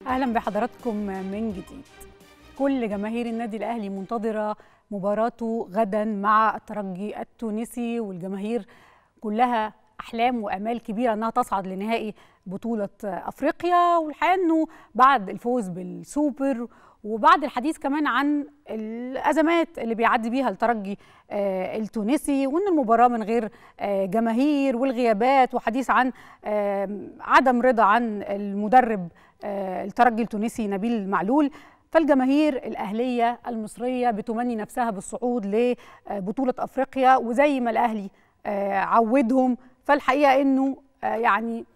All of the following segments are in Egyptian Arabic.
اهلا بحضراتكم من جديد كل جماهير النادي الاهلي منتظره مباراته غدا مع الترجي التونسي والجماهير كلها احلام وامال كبيره انها تصعد لنهائي بطوله افريقيا والحقيقه انه بعد الفوز بالسوبر وبعد الحديث كمان عن الازمات اللي بيعدي بيها الترجي التونسي وان المباراه من غير جماهير والغيابات وحديث عن عدم رضا عن المدرب الترجي التونسي نبيل معلول فالجماهير الأهلية المصرية بتمني نفسها بالصعود لبطولة أفريقيا وزي ما الأهلي عودهم فالحقيقة أنه يعني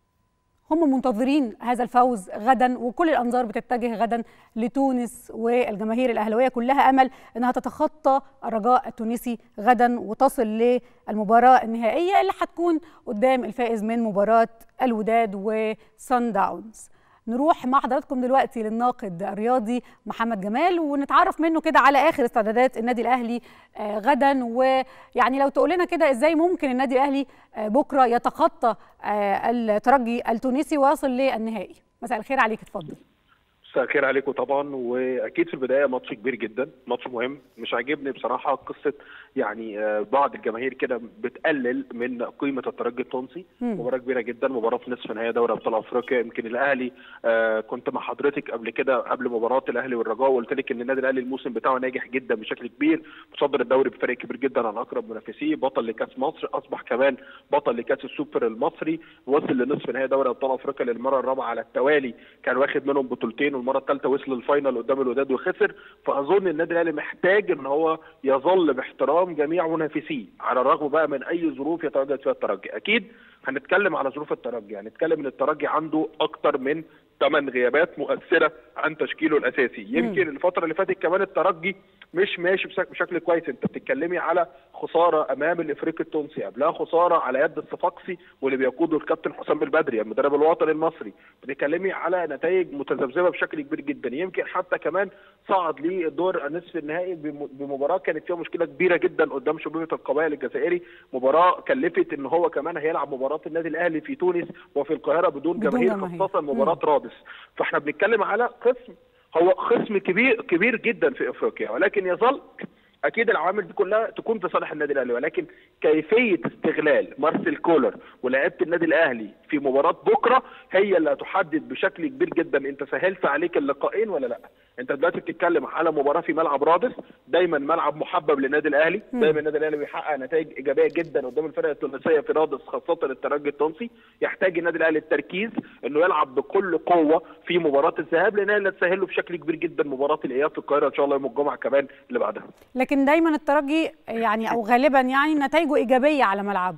هم منتظرين هذا الفوز غدا وكل الانظار بتتجه غدا لتونس والجماهير الاهلاويه كلها امل انها تتخطى الرجاء التونسي غدا وتصل للمباراه النهائيه اللي هتكون قدام الفائز من مباراه الوداد وسان داونز. نروح مع حضراتكم دلوقتي للناقد الرياضي محمد جمال ونتعرف منه كده على اخر استعدادات النادي الاهلي آه غدا ويعني لو تقول لنا كده ازاي ممكن النادي الاهلي آه بكره يتخطى آه الترجي التونسي ويصل للنهائي مساء الخير عليك اتفضل مساء الخير عليكم طبعا واكيد في البدايه ماتش كبير جدا ماتش مهم مش عاجبني بصراحه قصه يعني بعض الجماهير كده بتقلل من قيمه الترجي التونسي مباراه كبيره جدا مباراه في نصف نهائي دوري ابطال افريقيا يمكن الاهلي آه كنت مع حضرتك قبل كده قبل مباراه الاهلي والرجاء وقلت لك ان النادي الاهلي الموسم بتاعه ناجح جدا بشكل كبير متصدر الدوري بفرق كبير جدا عن اقرب منافسيه بطل لكاس مصر اصبح كمان بطل لكاس السوبر المصري وصل لنصف نهائي دوري ابطال افريقيا للمره الرابعه على التوالي كان واخد منهم بطولتين والمره الثالثه وصل الفاينل قدام الوداد وخسر فاظن النادي الاهلي محتاج ان هو يظل باحترام جميع منافسيه على الرغم بقى من اي ظروف يتواجد فيها الترجي اكيد هنتكلم على ظروف الترجي هنتكلم ان الترجي عنده اكتر من ثمان غيابات مؤثره عن تشكيله الاساسي يمكن الفتره اللي فاتت كمان الترجي مش ماشي بشكل كويس انت بتتكلمي على خساره امام الافريقي التونسي قبلها خساره على يد الصفاقسي واللي بيقوده الكابتن حسام البدري المدرب الوطني المصري بتتكلمي على نتائج متذبذبه بشكل كبير جدا يمكن حتى كمان صعد للدور النصف النهائي بمباراه كانت فيها مشكله كبيره جدا قدام شبيبه القبائل الجزائري مباراه كلفت ان هو كمان هيلعب مباراه النادي الاهلي في تونس وفي القاهره بدون, بدون جماهير خاصه مباراه رادس فاحنا بنتكلم على قسم هو خصم كبير كبير جدا في افريقيا ولكن يظل اكيد العوامل دي كلها تكون في صالح النادي الاهلي ولكن كيفيه استغلال مارسيل كولر ولاعيبه النادي الاهلي في مباراه بكره هي اللي هتحدد بشكل كبير جدا انت سهلت عليك اللقاءين ولا لا انت دلوقتي بتتكلم على مباراه في ملعب رادس دايما ملعب محبب للنادي الاهلي دايما النادي الاهلي بيحقق نتائج ايجابيه جدا قدام الفرق التونسيه في رادس خاصه الترجي التونسي يحتاج النادي الاهلي التركيز انه يلعب بكل قوه في مباراه الذهاب لان هي اللي تسهل له بشكل كبير جدا مباراه الاياب في القاهره ان شاء الله يوم الجمعه كمان اللي بعدها لكن دايما الترجي يعني او غالبا يعني نتائجه ايجابيه على ملعبه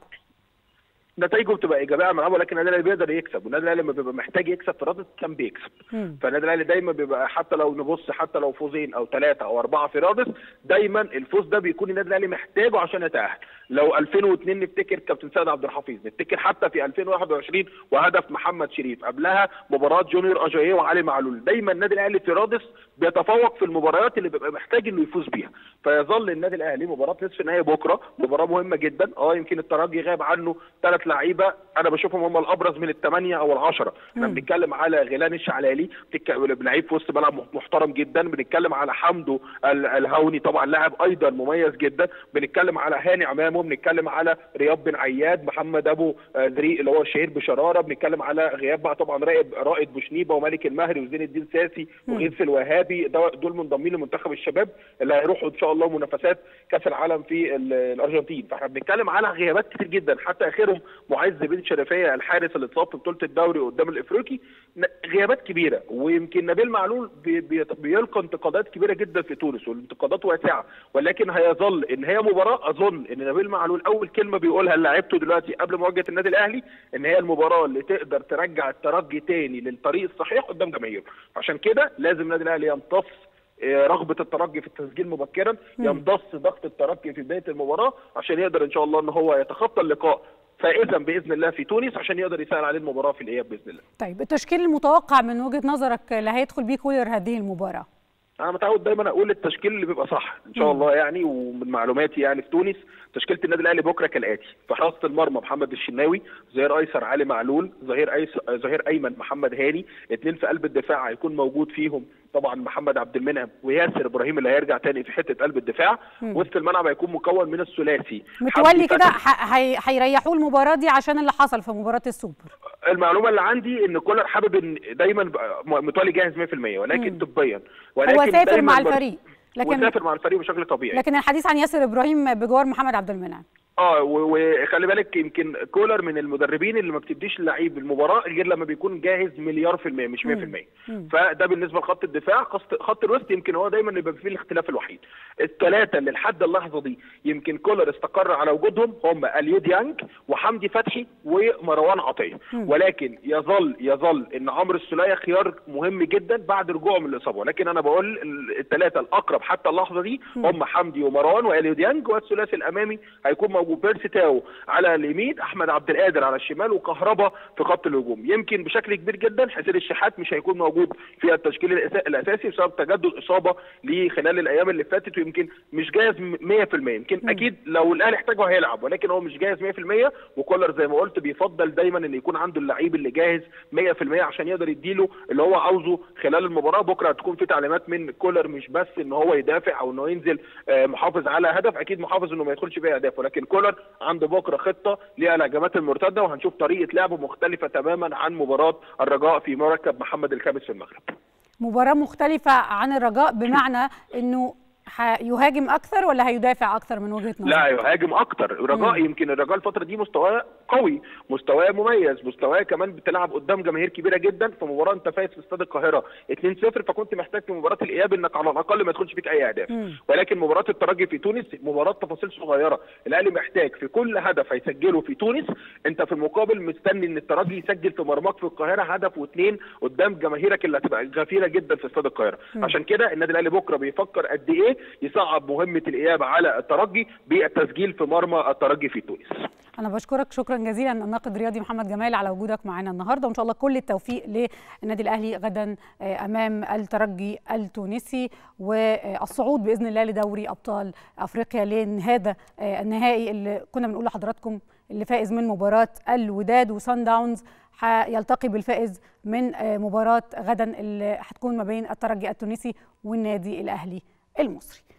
نتائجه بتبقى ايجابيه على ملعبه ولكن النادي الاهلي بيقدر يكسب والنادي الاهلي لما بيبقى محتاج يكسب في رادس كان بيكسب فالنادي الاهلي دايما بيبقى حتى لو نبص حتى لو فوزين او ثلاثه او اربعه في رادس دايما الفوز ده بيكون النادي الاهلي محتاجه عشان يتاهل لو 2002 نفتكر كابتن سيد عبد الحفيظ نفتكر حتى في 2021 وهدف محمد شريف قبلها مباراه جونيور اجاييه وعلي معلول دايما النادي الاهلي في رادس بيتفوق في المباريات اللي بيبقى محتاج انه يفوز بيها فيظل النادي الاهلي مباراه نصف النهائي بكره مباراه مهمه جدا اه يمكن الترجي غاب عنه ثلاث لعيبه انا بشوفهم هم الابرز من الثمانيه او العشره احنا بنتكلم على غيلان الشعلالي لعيب في وسط ملعب محترم جدا بنتكلم على حمدو الهوني طبعا لاعب ايضا مميز جدا بنتكلم على هاني عمامه بنتكلم على رياض بن عياد محمد ابو ذريق اللي هو الشهير بشراره بنتكلم على غياب بقى طبعا رائد رائد بوشنيبه وملك المهري وزين الدين ساسي وغيث الوهابي دول منضمين لمنتخب الشباب اللي هيروحوا ان شاء الله منافسات كاس العالم في الارجنتين فاحنا بنتكلم على غيابات كتير جدا حتى اخرهم معز بن شرفيه الحارس اللي اتصاب في بطوله الدوري قدام الافريقي غيابات كبيره ويمكن نبيل معلول بي بي بيلقى انتقادات كبيره جدا في تونس والانتقادات واسعه ولكن هيظل ان هي مباراه اظن ان نبيل معلول اول كلمه بيقولها لعيبته دلوقتي قبل مواجهه النادي الاهلي ان هي المباراه اللي تقدر ترجع الترجي تاني للطريق الصحيح قدام جماهيره عشان كده لازم النادي الاهلي يمتص رغبه الترجي في التسجيل مبكرا يمتص ضغط الترجي في بدايه المباراه عشان يقدر ان شاء الله ان هو يتخطى اللقاء فائزا باذن الله في تونس عشان يقدر يسهل عليه المباراه في الاياب باذن الله. طيب التشكيل المتوقع من وجهه نظرك اللي هيدخل بيه كولر هذه المباراه؟ انا متعود دايما اقول التشكيل اللي بيبقى صح ان شاء الله يعني ومن معلوماتي يعني في تونس تشكيله النادي الاهلي بكره كالاتي في حراسه المرمى محمد الشناوي ظهير ايسر علي معلول ظهير ايسر ظهير ايمن محمد هاني اثنين في قلب الدفاع هيكون موجود فيهم طبعا محمد عبد المنعم وياسر ابراهيم اللي هيرجع تاني في حته قلب الدفاع وسط الملعب هيكون مكون من الثلاثي متولي كده هيريحوه المباراه دي عشان اللي حصل في مباراه السوبر المعلومه اللي عندي ان كولر حابب ان دايما متولي جاهز 100% ولكن طبيا ولكن هو سافر مع الفريق لكن وسافر مع الفريق بشكل طبيعي لكن الحديث عن ياسر ابراهيم بجوار محمد عبد المنعم اه وخلي بالك يمكن كولر من المدربين اللي ما بتديش اللعيب المباراه غير لما بيكون جاهز مليار في المية مش 100% فده بالنسبه لخط الدفاع خط الوسط يمكن هو دايما اللي بيبقى فيه الاختلاف الوحيد الثلاثه اللي لحد اللحظه دي يمكن كولر استقر على وجودهم هم اليو ديانج وحمدي فتحي ومروان عطيه ولكن يظل يظل ان عمرو السوليه خيار مهم جدا بعد رجوعه من الاصابه ولكن انا بقول الثلاثه الاقرب حتى اللحظه دي هم حمدي ومروان واليو ديانج والثلاثي الامامي هيكون موجود وبيرسي تاو على اليمين احمد عبد القادر على الشمال وكهربا في خط الهجوم يمكن بشكل كبير جدا حسين الشحات مش هيكون موجود في التشكيل الاساسي بسبب تجدد اصابه ليه خلال الايام اللي فاتت ويمكن مش جاهز 100% يمكن م. اكيد لو الاهلي احتاجه هيلعب ولكن هو مش جاهز 100% وكولر زي ما قلت بيفضل دايما ان يكون عنده اللعيب اللي جاهز 100% عشان يقدر يديله اللي هو عاوزه خلال المباراه بكره هتكون في تعليمات من كولر مش بس ان هو يدافع او انه ينزل محافظ على هدف اكيد محافظ انه ما يدخلش فيها اهداف ولكن كولر عنده بكره خطه ليها الهجمات المرتده وهنشوف طريقه لعبه مختلفه تماما عن مباراه الرجاء في مركب محمد الخامس في المغرب. مباراه مختلفه عن الرجاء بمعنى انه هيهاجم اكثر ولا هيدافع اكثر من وجهه نظرك؟ لا يهاجم اكثر، الرجاء يمكن الرجاء الفتره دي مستواه قوي، مستواه مميز، مستواه كمان بتلعب قدام جماهير كبيره جدا في مباراه انت فايز في استاد القاهره 2-0 فكنت محتاج في مباراه الاياب انك على الاقل ما يدخلش فيك اي اهداف، ولكن مباراه الترجي في تونس مباراه تفاصيل صغيره، الاهلي محتاج في كل هدف هيسجله في تونس انت في المقابل مستني ان الترجي يسجل في مرماك في القاهره هدف واثنين قدام جماهيرك اللي هتبقى غفيره جدا في استاد القاهره، عشان كده النادي الاهلي بكره بيفكر قد ايه يصعب مهمه الاياب على الترجي بالتسجيل في مرمى الترجي في تونس. انا بشكرك شكرا جزيلا الناقد الرياضي محمد جمال على وجودك معنا النهارده وان شاء الله كل التوفيق للنادي الاهلي غدا امام الترجي التونسي والصعود باذن الله لدوري ابطال افريقيا لان هذا النهائي اللي كنا بنقول لحضراتكم اللي فائز من مباراه الوداد وسان داونز هيلتقي بالفائز من مباراه غدا اللي هتكون ما بين الترجي التونسي والنادي الاهلي المصري